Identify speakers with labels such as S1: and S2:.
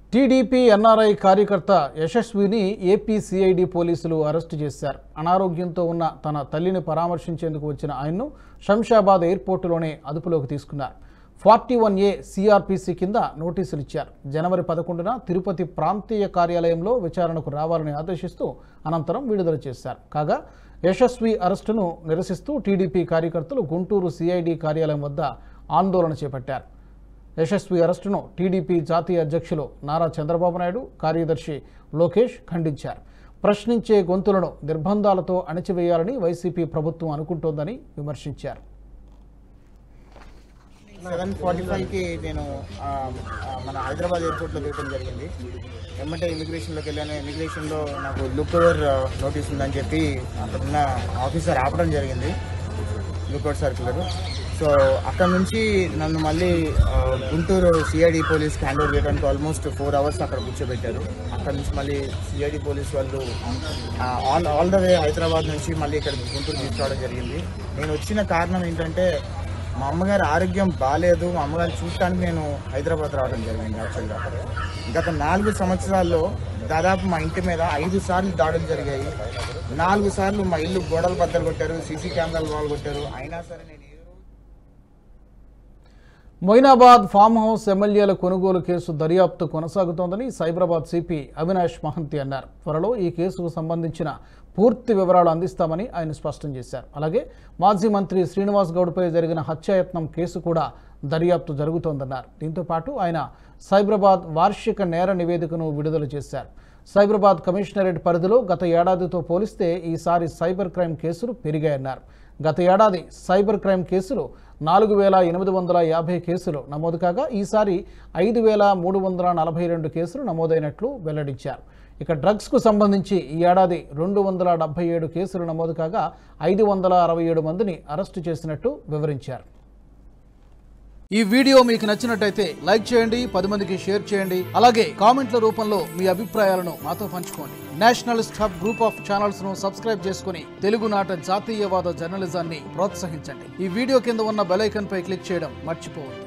S1: TDP NRI కార్యకర్త Yashaswini AP CID పోలీసులు arrest చేశారు అనారోగ్యంతో ఉన్న తన తల్లిని పరామర్శించేందుకు వచ్చిన ఆయన్ను శంషాబాద్ ఎయిర్పోర్టులోనే అదుపులోకి తీసుకున్నారు ఫార్టీ వన్ ఏ సిఆర్పిసి కింద నోటీసులు ఇచ్చారు జనవరి పదకొండున తిరుపతి ప్రాంతీయ కార్యాలయంలో విచారణకు రావాలని ఆదేశిస్తూ అనంతరం విడుదల చేశారు కాగా యశస్వి అరెస్టును నిరసిస్తూ టీడీపీ కార్యకర్తలు గుంటూరు సిఐడి కార్యాలయం వద్ద ఆందోళన చేపట్టారు యశస్వి అరెస్టును టీడీపీ జాతీయ అధ్యక్షులు నారా చంద్రబాబు నాయుడు కార్యదర్శి లోకేష్ ఖండించారు ప్రశ్నించే గొంతులను నిర్బంధాలతో అణచివేయాలని వైసీపీ ప్రభుత్వం అనుకుంటోందని విమర్శించారు
S2: సెవెన్ ఫార్టీ ఫైవ్కి నేను ఆ, ఆ, మన హైదరాబాద్ ఎయిర్పోర్ట్లో దిగడం జరిగింది ఎమ్మటే ఇమిగ్రేషన్లోకి వెళ్ళాను ఇమిగ్రేషన్లో నాకు లుక్ ఓవర్ నోటీస్ ఉందని చెప్పి అక్కడున్న ఆఫీసర్ ఆపడం జరిగింది లుక్అవుట్ సర్క్యులర్ సో అక్కడ నుంచి నన్ను మళ్ళీ ఆ, గుంటూరు సిఐడి పోలీస్కి హ్యాండ్ ఓవర్ చేయడానికి ఆల్మోస్ట్ ఫోర్ అవర్స్ అక్కడ కూర్చోబెట్టారు అక్కడ నుంచి మళ్ళీ సిఐడి పోలీస్ వాళ్ళు ఆ, all all the way Hyderabad నుంచి మళ్ళీ ఇక్కడ గుంటూరు తీసుకురావడం జరిగింది నేను వచ్చిన కారణం ఏంటంటే మా అమ్మగారి ఆరోగ్యం బాగాలేదు మా అమ్మగారు చూడటానికి నేను హైదరాబాద్ రావడం జరిగింది యాక్చువల్గా గత నాలుగు సంవత్సరాల్లో దాదాపు మా ఇంటి మీద ఐదు సార్లు దాడులు జరిగాయి నాలుగు సార్లు మా ఇల్లు గోడలు బద్దలు కొట్టారు సీసీ కెమెరాలు వాళ్ళు కొట్టారు అయినా సరే నేను ఏ రోజు
S1: మొయినాబాద్ ఫామ్ హౌస్ ఎమ్మెల్యేల కొనుగోలు కేసు దర్యాప్తు కొనసాగుతోందని సైబరాబాద్ సిపి అవినాష్ మహంతి అన్నారు త్వరలో ఈ కేసుకు సంబంధించిన పూర్తి వివరాలు అందిస్తామని ఆయన స్పష్టం చేశారు అలాగే మాజీ మంత్రి శ్రీనివాస్ గౌడ్పై జరిగిన హత్యాయత్నం కేసు కూడా దర్యాప్తు జరుగుతోందన్నారు దీంతో పాటు ఆయన సైబరాబాద్ వార్షిక నేర నివేదికను విడుదల చేశారు సైబరాబాద్ కమిషనరేట్ పరిధిలో గత ఏడాదితో పోలిస్తే ఈసారి సైబర్ క్రైమ్ కేసులు పెరిగాయన్నారు గత ఏడాది సైబర్ క్రైమ్ కేసులు నాలుగు వేల ఎనిమిది వందల యాభై కేసులు నమోదు కాగా ఈసారి ఐదు వేల మూడు వందల నలభై రెండు కేసులు నమోదైనట్లు వెల్లడించారు ఇక డ్రగ్స్కు సంబంధించి ఈ ఏడాది రెండు వందల డెబ్బై ఏడు కేసులు నమోదు కాగా ఐదు వందల అరవై ఏడు మందిని అరెస్టు చేసినట్టు వివరించారు ఈ వీడియో మీకు నచ్చినట్టయితే లైక్ చేయండి పది మందికి షేర్ చేయండి అలాగే కామెంట్ల రూపంలో మీ అభిప్రాయాలను మాతో పంచుకోండి nationalist hub group of channels ను సబ్స్క్రైబ్ చేసుకుని తెలుగునాట జాతీయవాద జర్నలిజాన్ని ప్రోత్సహించండి ఈ వీడియో కింద ఉన్న బెల్ ఐకాన్ పై క్లిక్ చేయడం మర్చిపోవద్దు